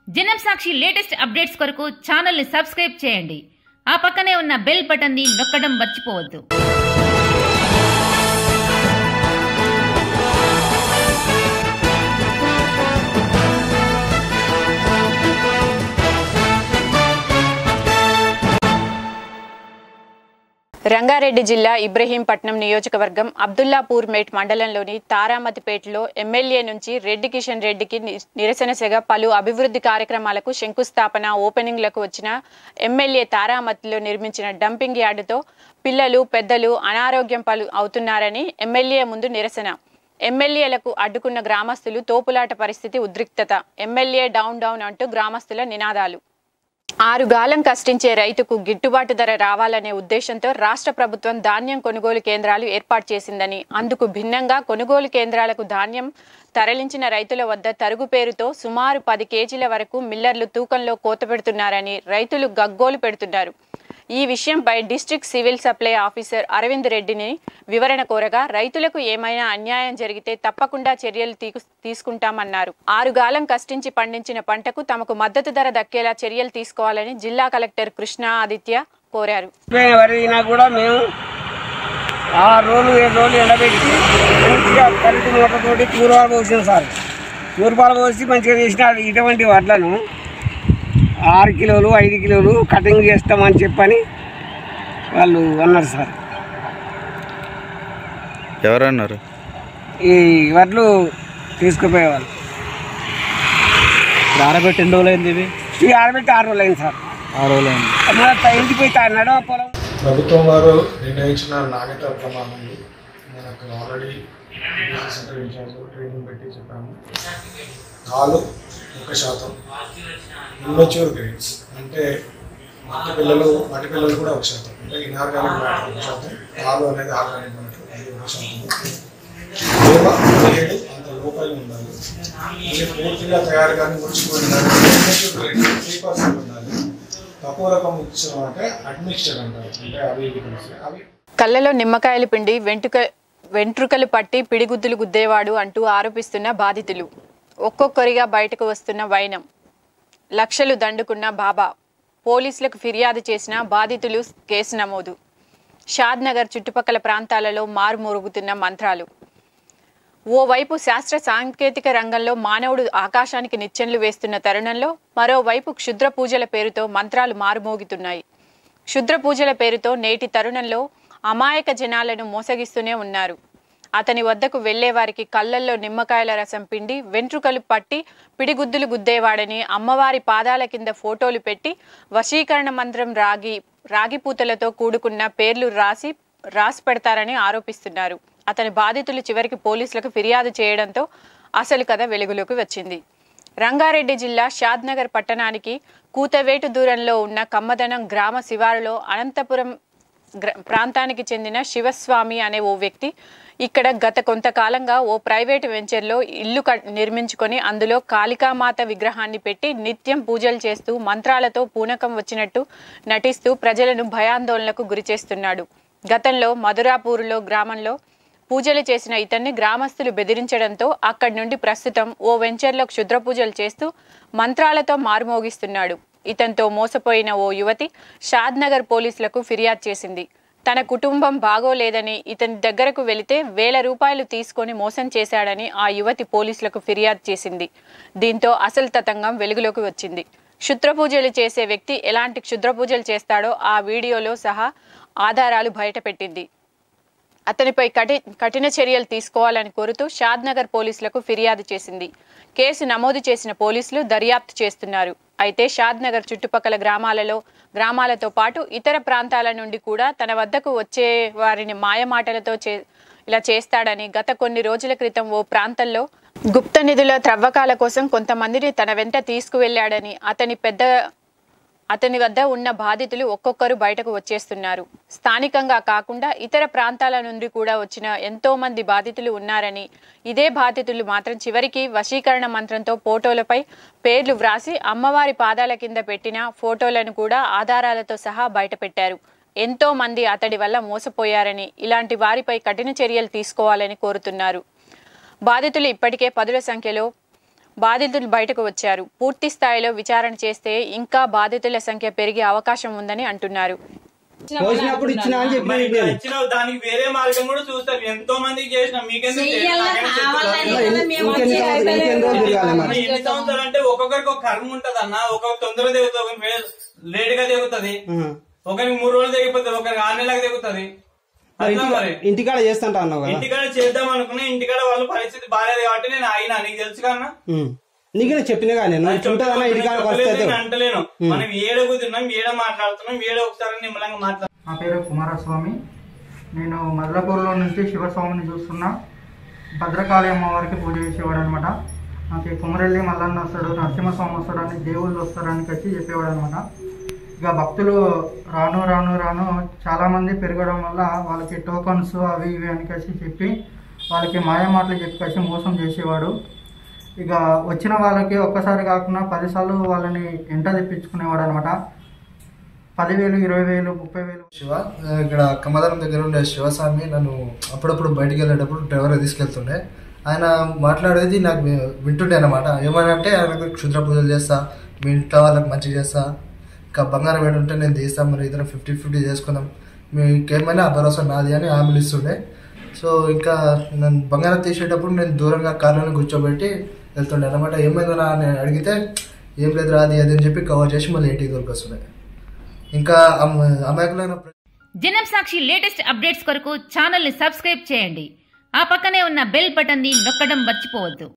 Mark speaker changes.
Speaker 1: జనం సాక్షి latest updates కొరకు ఛానల్ని సబ్స్క్రైబ్ చేయండి ఆ పక్కనే ఉన్న బెల్ బటన్ని నొక్కడం మర్చిపోవద్దు
Speaker 2: రంగారెడ్డి జిల్లా ఇబ్రహీంపట్నం నియోజకవర్గం అబ్దుల్లాపూర్ మేట్ మండలంలోని తారామతిపేటలో ఎమ్మెల్యే నుంచి రెడ్డి కిషన్ రెడ్డికి ని- నిరసన సెగ పలు అభివృద్ధి కార్యక్రమాలకు శంకుస్థాపన ఓపెనింగ్లకు వచ్చిన ఎమ్మెల్యే తారామతిలో నిర్మించిన డంపింగ్ యార్డుతో పిల్లలు పెద్దలు అనారోగ్యం పలు అవుతున్నారని ఎమ్మెల్యే ముందు నిరసన ఎమ్మెల్యేలకు అడ్డుకున్న గ్రామస్తులు తోపులాట పరిస్థితి ఉద్రిక్తత ఎమ్మెల్యే డౌన్ డౌన్ అంటూ గ్రామస్తుల నినాదాలు ఆరుగాలం కష్టించే రైతుకు గిట్టుబాటు ధర రావాలనే ఉద్దేశంతో రాష్ట్ర ప్రభుత్వం ధాన్యం కొనుగోలు కేంద్రాలు ఏర్పాటు చేసిందని అందుకు భిన్నంగా కొనుగోలు కేంద్రాలకు ధాన్యం తరలించిన రైతుల వద్ద తరుగు పేరుతో సుమారు పది కేజీల వరకు మిల్లర్లు తూకంలో కోత పెడుతున్నారని రైతులు గగ్గోలు పెడుతున్నారు ఈ విషయంపై district civil supply officer Aravind రెడ్డిని వివరణ కోరగా రైతులకు ఏమైనా అన్యాయం జరిగితే తప్పకుండా చర్యలు తీకు- తీసుకుంటామన్నారు ఆరుగాలం కష్టించి పండించిన పంటకు తమకు మద్దతు ధర దక్కేలా చర్యలు తీసుకోవాలని జిల్లా కలెక్టర్ కృష్ణ ఆదిత్య కోరారు
Speaker 3: పోయిన వరినా కూడా మేము ఆరు రోజులు ఏడు రోజులు ఎండబెట్టి మంచిగా కరెంటు మూటతోటి తూర్పాలు పోసాం సార్ తూర్పాలు పోసి మంచిగా చేసిన ఇటువంటి వడ్లను ఆరు కిలోలు ఐదు కిలోలు కటింగ్ చేస్తామని చెప్పని వాళ్ళు అన్నారు సార్
Speaker 4: ఎవరన్నారు
Speaker 3: ఈ వడ్లు తీసుకుపోయేవాళ్ళు
Speaker 4: ఆరబెట్టి ఎన్ని రోజులు అయింది ఇవి
Speaker 3: ఈ ఆరబెట్టి ఆరు రోజులు అయింది సార్
Speaker 4: ఆరు రోజులు అయింది
Speaker 3: మన ఇంటికి నడవ పొలం
Speaker 5: ప్రభుత్వం వారు నిర్ణయించిన నాణ్యత ప్రమాణాలు మనకు ఆల్రెడీ సెంటర్ ఇన్ఛార్జ్ ట్రైనింగ్ పెట్టి చెప్పాము కాలు ఒక శాతం ఇమ్మెచ్యూర్ గ్రేడ్స్ అంటే మట్టి పిల్లలు మట్టి పిల్లలు కూడా ఒక శాతం అంటే ఇనార్గానిక్ మ్యాటర్ ఒక శాతం కాలు అనేది ఆర్గానిక్ మ్యాటర్ అది ఒక శాతం తేమ పదిహేడు అంత లోపల ఉండాలి ఇది పూర్తిగా తయారు కానీ ముడిచిపోయి ఉండాలి ఇమ్మెచ్యూర్ గ్రేడ్ త్రీ పర్సెంట్ ఉండాలి తక్కువ రకం ఇచ్చిన అంటే అడ్మిక్స్చర్ అంటారు అంటే అవి ఇవి కలిసి అవి
Speaker 2: కళ్ళలో నిమ్మకాయలు పిండి వెంట్రుక వెంట్రుకలు పట్టి పిడిగుద్దులు గుద్దేవాడు అంటూ ఆరోపిస్తున్న బాధితులు ఒక్కొక్కరిగా బయటకు వస్తున్న వైనం లక్షలు దండుకున్న బాబా పోలీసులకు ఫిర్యాదు చేసిన బాధితులు కేసు నమోదు షాద్ నగర్ చుట్టుపక్కల ప్రాంతాలలో మారుమోరుగుతున్న మంత్రాలు ఓవైపు శాస్త్ర సాంకేతిక రంగంలో మానవుడు ఆకాశానికి నిచ్చెనలు వేస్తున్న తరుణంలో మరోవైపు క్షుద్ర పూజల పేరుతో మంత్రాలు మారుమోగుతున్నాయి క్షుద్ర పూజల పేరుతో నేటి తరుణంలో అమాయక జనాలను మోసగిస్తూనే ఉన్నారు అతని వద్దకు వెళ్లే వారికి కళ్ళల్లో నిమ్మకాయల రసం పిండి వెంట్రుకలు పట్టి పిడిగుద్దులు గుద్దేవాడని అమ్మవారి పాదాల కింద ఫోటోలు పెట్టి వశీకరణ మంత్రం రాగి రాగిపూతలతో కూడుకున్న పేర్లు రాసి రాసి పెడతారని ఆరోపిస్తున్నారు అతని బాధితులు చివరికి పోలీసులకు ఫిర్యాదు చేయడంతో అసలు కథ వెలుగులోకి వచ్చింది రంగారెడ్డి జిల్లా షాద్నగర్ పట్టణానికి కూతవేటు దూరంలో ఉన్న కమ్మదనం గ్రామ శివారులో అనంతపురం గ్ర- ప్రాంతానికి చెందిన శివస్వామి అనే ఓ వ్యక్తి ఇక్కడ గత కొంతకాలంగా ఓ ప్రైవేటు వెంచర్లో ఇల్లు కట్- నిర్మించుకొని అందులో కాళికామాత విగ్రహాన్ని పెట్టి నిత్యం పూజలు చేస్తూ మంత్రాలతో పూనకం వచ్చినట్టు నటిస్తూ ప్రజలను భయాందోళనకు గురిచేస్తున్నాడు గతంలో మధురాపూర్లో గ్రామంలో పూజలు చేసిన ఇతన్ని గ్రామస్తులు బెదిరించడంతో అక్కడి నుండి ప్రస్తుతం ఓ వెంచర్లో క్షుద్ర పూజలు చేస్తూ మంత్రాలతో మారుమోగిస్తున్నాడు ఇతనితో మోసపోయిన ఓ యువతి షాద్నగర్ పోలీసులకు ఫిర్యాదు చేసింది తన కుటుంబం బాగోలేదని ఇతని దగ్గరకు వెళితే వేల రూపాయలు తీసుకొని మోసం చేశాడని ఆ యువతి పోలీసులకు ఫిర్యాదు చేసింది దీంతో అసలు తతంగం వెలుగులోకి వచ్చింది క్షుద్ర పూజలు చేసే వ్యక్తి ఎలాంటి క్షుద్ర పూజలు చేస్తాడో ఆ వీడియోలో సహా ఆధారాలు బయటపెట్టింది అతనిపై కఠి కఠిన చర్యలు తీసుకోవాలని కోరుతూ షాద్నగర్ పోలీసులకు ఫిర్యాదు చేసింది కేసు నమోదు చేసిన పోలీసులు దర్యాప్తు చేస్తున్నారు అయితే షాద్నగర్ చుట్టుపక్కల గ్రామాలలో గ్రామాలతో పాటు ఇతర ప్రాంతాల నుండి కూడా తన వద్దకు వచ్చే వారిని మాయమాటలతో చే ఇలా చేస్తాడని గత కొన్ని రోజుల క్రితం ఓ ప్రాంతంలో గుప్త నిధుల త్రవ్వకాల కోసం కొంతమందిని తన వెంట తీసుకువెళ్ళాడని అతని పెద్ద అతని వద్ద ఉన్న బాధితులు ఒక్కొక్కరు బయటకు వచ్చేస్తున్నారు స్థానికంగా కాకుండా ఇతర ప్రాంతాల నుండి కూడా వచ్చిన ఎంతో మంది బాధితులు ఉన్నారని ఇదే బాధితులు మాత్రం చివరికి వశీకరణ మంత్రంతో ఫోటోలపై పేర్లు వ్రాసి అమ్మవారి పాదాల కింద పెట్టిన ఫోటోలను కూడా ఆధారాలతో సహా బయటపెట్టారు ఎంతో మంది అతడి వల్ల మోసపోయారని ఇలాంటి వారిపై కఠిన చర్యలు తీసుకోవాలని కోరుతున్నారు బాధితులు ఇప్పటికే పదుల సంఖ్యలో బాధితులు బయటకు వచ్చారు పూర్తి స్థాయిలో విచారణ చేస్తే ఇంకా బాధితుల సంఖ్య పెరిగే అవకాశం ఉందని అంటున్నారు
Speaker 6: పోసినప్పుడు ఇచ్చినా అని చెప్పిన
Speaker 7: మరి
Speaker 6: నీకు నేను.
Speaker 7: ఇచ్చినావు దానికి వేరే మార్గం కూడా చూస్తారు ఎంతో మందికి చేసిన మీకెందుకు నాకైనా చెప్తున్నా.
Speaker 6: ఇంకెన్ని ఇంకెన్ని సంవత్సరాలు ఇంకెన్ని రోజులు తిరగాలి
Speaker 7: అన్న,
Speaker 6: మరి
Speaker 7: ఎన్ని సంవత్సరాలు అంటే ఒక్కొక్కరికి ఒక కర్మ ఉంటది అన్న ఒక తొందరగా దిగుతుంది ఒకరికి లేట్ గా దిగుతుంది
Speaker 6: ఆ.
Speaker 7: ఒకరికి మూడు రోజులు దిగిపోతుంది ఒకరికి ఆరు నెలలకు దిగుతుంది
Speaker 6: మరి
Speaker 7: అట్లా మరి
Speaker 6: ఇంటి- ఇంటికాడ చేస్తుంటా అన్నావు కదా
Speaker 7: ఇంటికాడ చేద్దాం అనుకున్నా ఇంటికాడ వాళ్ళ పరిస్థితి బాగాలేదు కాబట్టి నేను అయినా నీకు తెలుసు కన్నా
Speaker 6: ఉమ్. నీకు నేను చెప్పిన కానీ నువ్వు చుంటదన్నా ఇంటికాడ వస్తే
Speaker 7: నేను అంటలేను మనం ఏడ కూర్చున్నాం ఏడ మాట్లాడుతున్నాం ఏడ ఒకసారి నిమ్మలంగా మాట్లాడుతున్నాం
Speaker 8: నా పేరు కుమారస్వామి నేను మద్లపూర్లో నుంచి శివస్వామిని చూస్తున్నా భద్రకాళి అమ్మవారికి పూజ చేసేవాడు అనమాట నాకు ఈ కుమరెల్లి మల్లన్న వస్తాడు నరసింహస్వామి వస్తాడు అని దేవుళ్ళు వస్తారని వచ్చి చెప్పేవాడు అనమాట ఇక భక్తులు రాను రాను రాను చాలామంది పెరగడం వల్ల వాళ్ళకి టోకన్స్ అవి ఇవి అని కలిసి చెప్పి వాళ్ళకి మాయ మాటలు చెప్పి కలిసి మోసం చేసేవాడు ఇక వచ్చిన వాళ్ళకి ఒక్కసారి కాకుండా పదిసార్లు వాళ్ళని ఎంట తెప్పించుకునేవాడు అనమాట పదివేలు ఇరవై వేలు ముప్పై వేలు
Speaker 9: శివ ఇక్కడ కమదారం దగ్గర ఉండే శివస్వామి నన్ను అప్పుడప్పుడు బయటికి వెళ్ళేటప్పుడు డ్రైవర్ తీసుకెళ్తుండే ఆయన మాట్లాడేది నాకు వి- వింటుండే అనమాట ఏమనంటే ఆయనకు క్షుద్ర పూజలు చేస్తా మీ ఇంట్లో వాళ్ళకి మంచి చేస్తా ఇంకా బంగారం ఏడు ఉంటే నేను తీస్తా మరి ఇద్దరం ఫిఫ్టీ ఫిఫ్టీ చేసుకుందాం మీకేమైనా ఆ భరోసా నాది అని హామీలు ఇస్తుండే సో ఇంకా నన్ను బంగారం తీసేటప్పుడు నేను దూరంగా కార్లోనే కూర్చోబెట్టి వెళ్తుండే అనమాట ఏమైందో నా అని అడిగితే ఏం లేదు రాది అది అని చెప్పి కవర్ చేసి మళ్ళీ ఇంటికి దొరికొస్తుండే ఇంకా అమ్మ- అమాయకులైన ప్ర-
Speaker 1: జనం సాక్షి లేటెస్ట్ అప్డేట్స్ కొరకు ఛానల్ని సబ్స్క్రైబ్ చేయండి ఆ పక్కనే ఉన్న బెల్ బటన్ని నొక్కడం మర్చిపోవద్దు